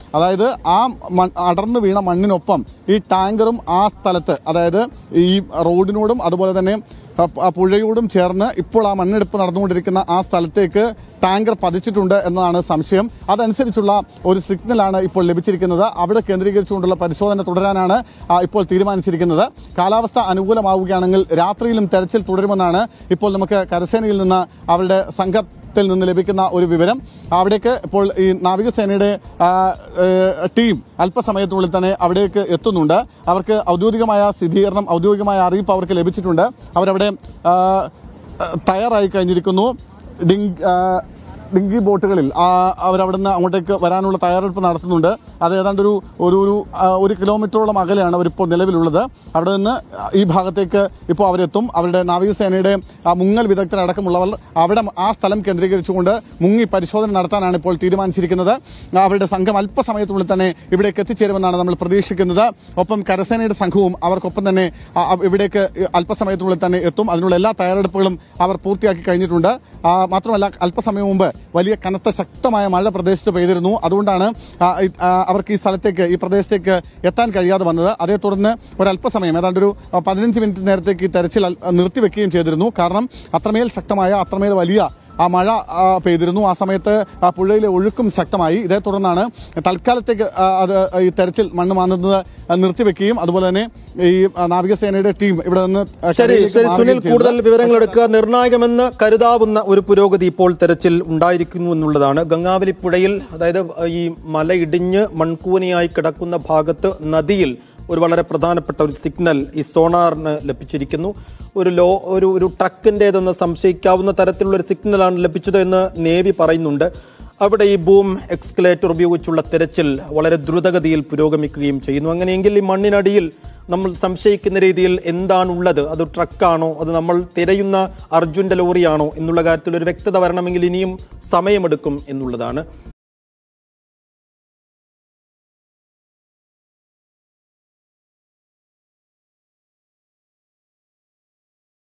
അതായത് ആ മൺ അടർന്നു വീണ മണ്ണിനൊപ്പം ഈ ടാങ്കറും ആ സ്ഥലത്ത് അതായത് ഈ റോഡിനോടും അതുപോലെ തന്നെ ആ പ- ആ പുഴയോടും ചേർന്ന് ഇപ്പോൾ ആ മണ്ണെടുപ്പ് നടന്നുകൊണ്ടിരിക്കുന്ന ആ സ്ഥലത്തേക്ക് ടാങ്കർ പതിച്ചിട്ടുണ്ട് എന്നതാണ് സംശയം അതനുസരിച്ചുള്ള ഒരു സിഗ്നലാണ് ഇപ്പോൾ ലഭിച്ചിരിക്കുന്നത് അവിടെ കേന്ദ്രീകരിച്ചുകൊണ്ടുള്ള പരിശോധന തുടരാനാണ് ആ, ഇപ്പോൾ തീരുമാനിച്ചിരിക്കുന്നത് കാലാവസ്ഥ അനുകൂലമാവുകയാണെങ്കിൽ രാത്രിയിലും തെരച്ചിൽ തുടരുമെന്നാണ് ഇപ്പോൾ നമുക്ക് കരസേനയിൽ നിന്ന് അവരുടെ സംഘത്തിൽ നിന്ന് ലഭിക്കുന്ന ഒരു വിവരം അവിടേക്ക് ഇപ്പോൾ ഈ നാവികസേനയുടെ ആ, ഏഹ്, ടീം അല്പസമയത്തിനുള്ളിൽ തന്നെ അവിടേക്ക് എത്തുന്നുണ്ട് അവർക്ക് ഔദ്യോഗികമായ സ്ഥിരീകരണം ഔദ്യോഗികമായ അറിയിപ്പ് അവർക്ക് ലഭിച്ചിട്ടുണ്ട് അവരവിടെ ആ, തയ്യാറായി കഴിഞ്ഞിരിക്കുന്നു ഡിങ് ആ, ഡിങ്കി ബോട്ടുകളിൽ ആ, അവരവിടുന്ന് അങ്ങോട്ടേക്ക് വരാനുള്ള തയ്യാറെടുപ്പ് നടത്തുന്നുണ്ട് അത് ഏതാണ്ട് ഒരു ഒരു ഒരു ആ, ഒരു കിലോമീറ്ററോളം അകലെയാണ് അവരിപ്പോൾ നിലവിലുള്ളത് അവിടെ നിന്ന് ഈ ഭാഗത്തേക്ക് ഇപ്പോൾ അവരെത്തും അവരുടെ നാവികസേനയുടെ ആ മുങ്ങൽ വിദഗ്ധരടക്കമുള്ളവർ അവിടെ ആ സ്ഥലം കേന്ദ്രീകരിച്ചുകൊണ്ട് മുങ്ങി പരിശോധന നടത്താനാണ് ഇപ്പോൾ തീരുമാനിച്ചിരിക്കുന്നത് അവരുടെ സംഘം അല്പസമയത്തിനുള്ളിൽ തന്നെ ഇവിടേക്ക് എത്തിച്ചേരുമെന്നാണ് നമ്മൾ പ്രതീക്ഷിക്കുന്നത് ഒപ്പം കരസേനയുടെ സംഘവും അവർക്കൊപ്പം തന്നെ ആ, ആ, ഇവിടേക്ക് അല്പസമയത്തിനുള്ളിൽ തന്നെ എത്തും അതിനുള്ള എല്ലാ തയ്യാറെടുപ്പുകളും അവർ പൂർത്തിയാക്കി കഴിഞ്ഞിട്ടുണ്ട് ആ, മാത്രമല്ല അല്പസമയം മുമ്പ് വലിയ കനത്ത ശക്തമായ മഴ പ്രദേശത്ത് പെയ്തിരുന്നു അതുകൊണ്ടാണ് ആ, ഈ, ആ, അവർക്ക് ഈ സ്ഥലത്തേക്ക് ഈ പ്രദേശത്തേക്ക് എത്താൻ കഴിയാതെ വന്നത് അതേ തുടർന്ന് ഒരല്പസമയം ഏതാണ്ട് ഒരു ആ, പതിനഞ്ച് മിനിറ്റ് നേരത്തേക്ക് ഈ തെരച്ചിൽ അൽ- നിർത്തിവെക്കുകയും ചെയ്തിരുന്നു കാരണം അത്രമേൽ ശക്തമായ അത്രമേൽ വലിയ ആ മഴ ആ, പെയ്തിരുന്നു ആ സമയത്ത് ആ പുഴയിലെ ഒഴുക്കും ശക്തമായി ഇതേ തുടർന്നാണ് തൽക്കാലത്തേക്ക് ആ, അത് ഈ തെരച്ചിൽ മണ്ണ് മാന്തുന്നത് നിർത്തിവെക്കുകയും അതുപോലെ തന്നെ ഈ ആ, നാവികസേനയുടെ ടീം ഇവിടെ നിന്ന് ആ, ശരി കരയിലേക്ക് ശരി മാറുകയും സുനിൽ ചെയ്തത്. കൂടുതൽ വിവരങ്ങൾ എടുക്കുക നിർണായകമെന്ന് കരുതാവുന്ന ഒരു പുരോഗതി ഇപ്പോൾ തെരച്ചിൽ ഉണ്ടായിരിക്കുന്നു എന്നുള്ളതാണ് ഗംഗാവലി പുഴയിൽ അതായത് ഈ മല ഇടിഞ്ഞ് മൺകൂനയായി കിടക്കുന്ന ഭാഗത്ത് നദിയിൽ ഒരു വളരെ പ്രധാനപ്പെട്ട ഒരു സിഗ്നൽ ഈ സോണാറിന് ലഭിച്ചിരിക്കുന്നു ഒരു ലോ ഒരു ഒരു ട്രക്കിൻ്റെതെന്ന് സംശയിക്കാവുന്ന തരത്തിലുള്ള ഒരു സിഗ്നലാണ് ലഭിച്ചത് എന്ന് നേവി പറയുന്നുണ്ട് അവിടെ ഈ ബൂം എക്സ്കലേറ്റർ ഉപയോഗിച്ചുള്ള തെരച്ചിൽ വളരെ ദ്രുതഗതിയിൽ പുരോഗമിക്കുകയും ചെയ്യുന്നു അങ്ങനെയെങ്കിൽ ഈ മണ്ണിനടിയിൽ നമ്മൾ സംശയിക്കുന്ന രീതിയിൽ എന്താണുള്ളത് അത് ട്രക്കാണോ അത് നമ്മൾ തിരയുന്ന അർജുൻ്റെ ലോറിയാണോ എന്നുള്ള കാര്യത്തിൽ ഒരു വ്യക്തത വരണമെങ്കിൽ ഇനിയും സമയമെടുക്കും എന്നുള്ളതാണ്